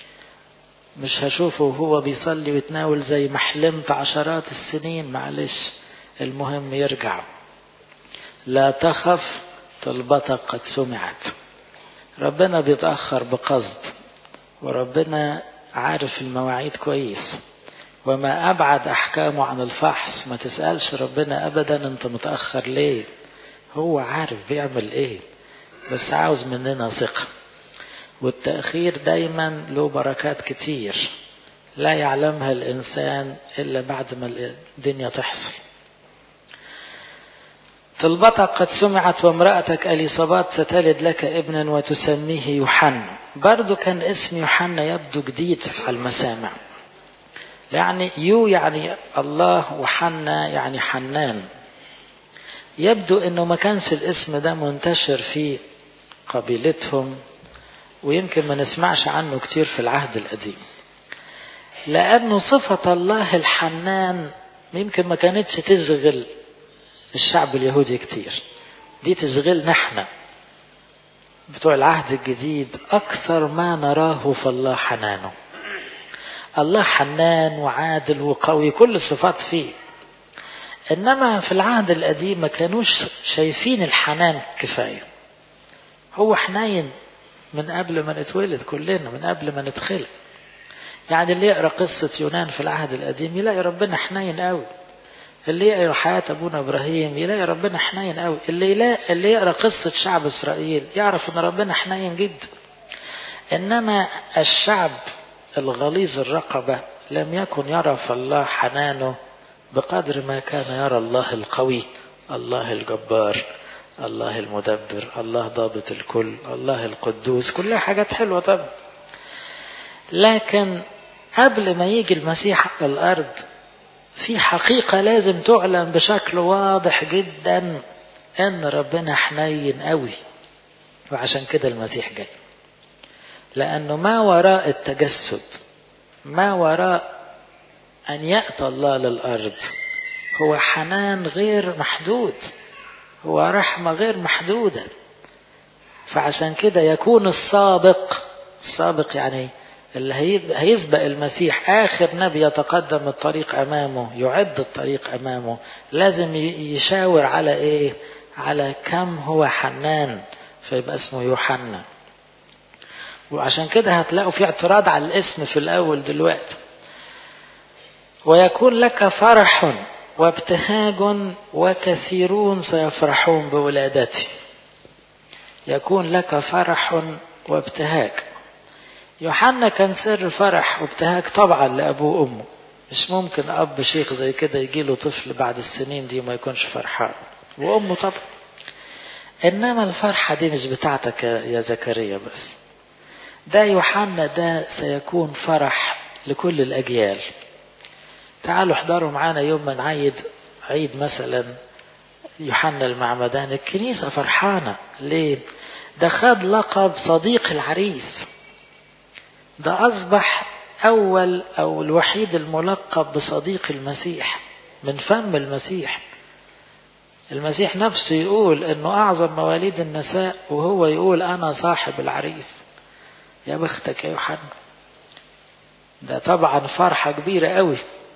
مش هشوفه وهو بيصلي ويتناول زي ما حلمت عشرات السنين معلش المهم يرجع لا تخف طلبتك قد سمعت ربنا بيتأخر بقصد وربنا عارف المواعيد كويس وما أبعد أحكامه عن الفحص ما تسألش ربنا أبدا أنت متأخر ليه هو عارف بيعمل إيه بس عاوز مننا ثقة والتأخير دايما له بركات كتير لا يعلمها الإنسان إلا بعد ما الدنيا تحصل طلبتك قد سمعت وامرأتك أليصابات ستلد لك ابنا وتسميه يوحنا برضو كان اسم يوحنا يبدو جديد على المسامع يعني يو يعني الله وحنا يعني حنان يبدو انه ما كانش الاسم ده منتشر في قبيلتهم ويمكن ما نسمعش عنه كتير في العهد القديم لأنه صفة الله الحنان يمكن ما كانتش تشغل الشعب اليهودي كتير دي تشغلنا احنا بتوع العهد الجديد أكثر ما نراه فالله حنانه الله حنان وعادل وقوي كل الصفات فيه إنما في العهد القديم ما كانوش شايفين الحنان كفاية هو حنين من قبل ما نتولد كلنا من قبل ما نتخلق يعني اللي يقرأ قصة يونان في العهد القديم يلاقي ربنا حنين قوي اللي يقرأ حياة أبونا إبراهيم يلاقي ربنا حنين قوي اللي يلاقي اللي يقرأ قصة شعب إسرائيل يعرف أن ربنا حنين جدا إنما الشعب الغليظ الرقبة لم يكن يرى في الله حنانه بقدر ما كان يرى الله القوي الله الجبار الله المدبر الله ضابط الكل الله القدوس كلها حاجات حلوة طبعا لكن قبل ما يجي المسيح على الأرض في حقيقة لازم تعلن بشكل واضح جدا ان ربنا حنين قوي وعشان كده المسيح جاي لانه ما وراء التجسد ما وراء ان يأتى الله للارض هو حنان غير محدود هو رحمة غير محدودة فعشان كده يكون السابق السابق يعني اللي هيسبق المسيح آخر نبي يتقدم الطريق أمامه يعد الطريق أمامه لازم يشاور على إيه على كم هو حنان فيبقى اسمه يوحنا وعشان كده هتلاقوا في اعتراض على الاسم في الأول دلوقتي ويكون لك فرح وابتهاج وكثيرون سيفرحون بولادتي يكون لك فرح وابتهاج يوحنا كان سر فرح وابتهاج طبعا لأبوه وأمه مش ممكن أب شيخ زي كده يجي له طفل بعد السنين دي ما يكونش فرحان وأمه طبعا إنما الفرحة دي مش بتاعتك يا زكريا بس ده يوحنا ده سيكون فرح لكل الأجيال تعالوا احضروا معانا يوم ما نعيد عيد مثلا يوحنا المعمدان الكنيسة فرحانة ليه ده خد لقب صديق العريس ده أصبح أول أو الوحيد الملقب بصديق المسيح من فم المسيح المسيح نفسه يقول أنه أعظم مواليد النساء وهو يقول أنا صاحب العريس يا بختك يا يوحنا ده طبعا فرحة كبيرة قوي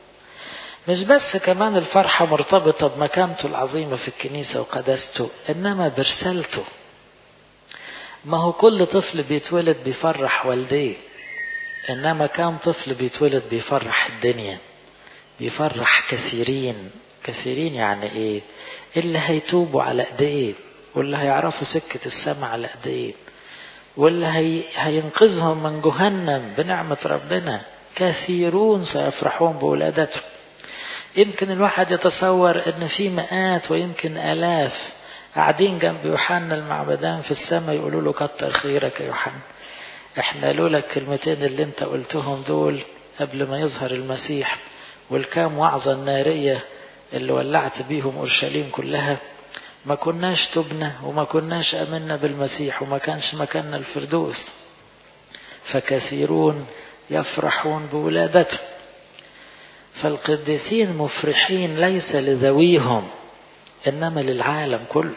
مش بس كمان الفرحة مرتبطة بمكانته العظيمة في الكنيسة وقداسته إنما برسالته ما هو كل طفل بيتولد بيفرح والديه إنما كم طفل بيتولد بيفرح الدنيا بيفرح كثيرين كثيرين يعني إيه اللي هيتوبوا على إيديه واللي هيعرفوا سكة السماء على إيديه واللي هي هينقذهم من جهنم بنعمة ربنا كثيرون سيفرحون بولادته يمكن الواحد يتصور ان في مئات ويمكن الاف قاعدين جنب يوحنا المعبدان في السماء يقولوا له كتر خيرك يا يوحنا احنا لولا الكلمتين اللي انت قلتهم دول قبل ما يظهر المسيح والكام وعظة النارية اللي ولعت بيهم اورشليم كلها ما كناش تبنا وما كناش امنا بالمسيح وما كانش مكاننا الفردوس فكثيرون يفرحون بولادته فالقديسين مفرحين ليس لذويهم انما للعالم كله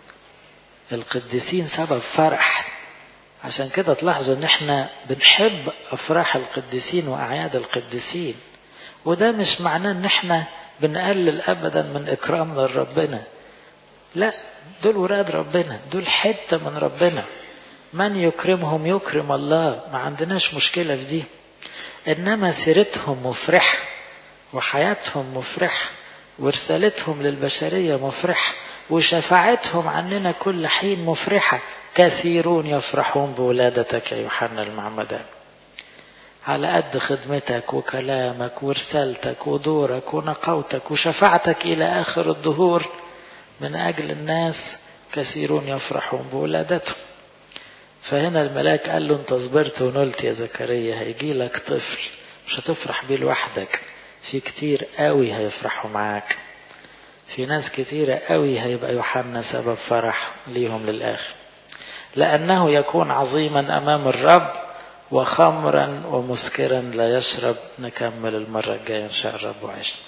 القديسين سبب فرح عشان كده تلاحظوا ان احنا بنحب افراح القديسين واعياد القديسين وده مش معناه ان احنا بنقلل ابدا من اكرامنا لربنا لا دول ولاد ربنا دول حته من ربنا من يكرمهم يكرم الله ما عندناش مشكله في دي انما سيرتهم مفرحه وحياتهم مفرحه ورسالتهم للبشريه مفرحه وشفاعتهم عننا كل حين مفرحه كثيرون يفرحون بولادتك يا يوحنا المعمدان على قد خدمتك وكلامك ورسالتك ودورك ونقوتك وشفاعتك إلى آخر الظهور من أجل الناس كثيرون يفرحون بولادته فهنا الملاك قال له انت صبرت ونلت يا زكريا هيجي لك طفل مش هتفرح بيه لوحدك في كتير قوي هيفرحوا معاك في ناس كتيرة قوي هيبقى يوحنا سبب فرح ليهم للآخر لأنه يكون عظيما أمام الرب وخمرا ومسكرا لا يشرب نكمل المرة الجاية إن شاء الرب وعشنا